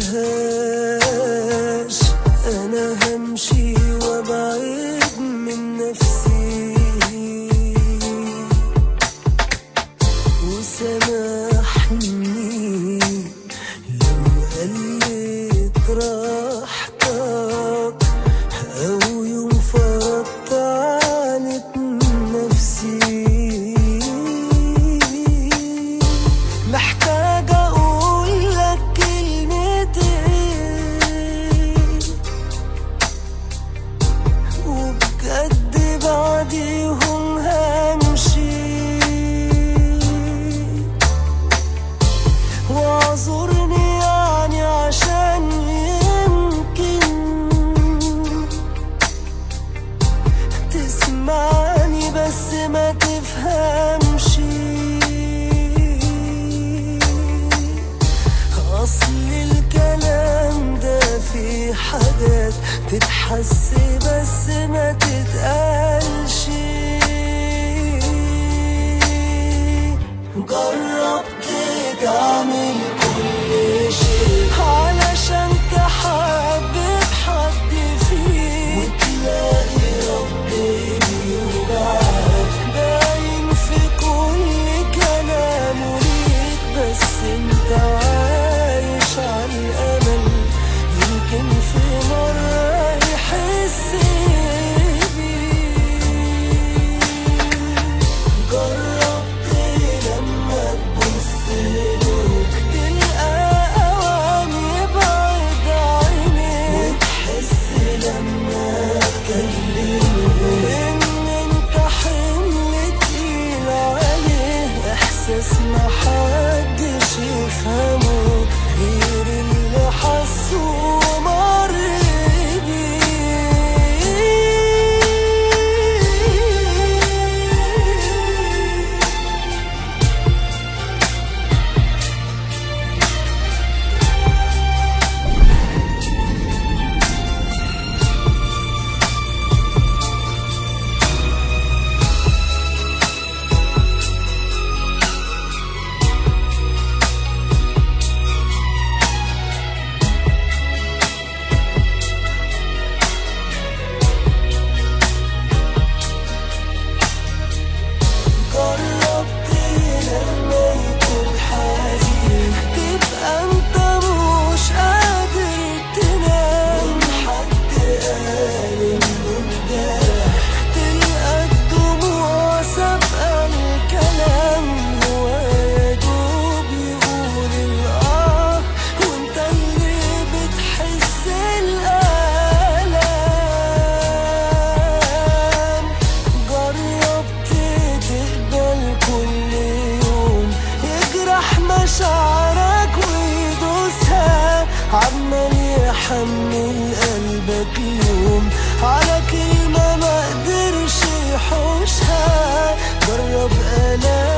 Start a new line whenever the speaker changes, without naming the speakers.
بلاش انا همشي وابعد من نفسي وسامحني لو قلت راحتك او يوم فرضت عنك نفسي محتاج اقول لك كلمتين وبجد بعديهم همشي واعذرني يعني عشان يمكن تسمعني بس ما تفهمش اصل الكلام ده في حاجات تتحس بس ما تتقالش جربت تعمل كل شيء علشان تحبب حد فيه وتلاقي ربنا يوجعك باين في كل كلامه ليك بس انت عايش على الامل يمكن في مرة يحس بيك جربت لما تبص له تلقى أوام يبعد عينيك وتحس لما تكلمه إن أنت حمل تقيل عليه إحساس محدش يفهمه غير اللي حسه ومر بيه جربت لما يكون حزين تبقى انت مش قادر تنام حد قال انه انجرح تلقى الدموع سابقة الكلام هو يا دوب يقول الاه وانت اللي بتحس الالام جربت تقبل كل يوم يجرح مشاعرك ويدوسها عمال يحمل قلبك يوم على كلمة ما قدرش يحوشها جرب أنا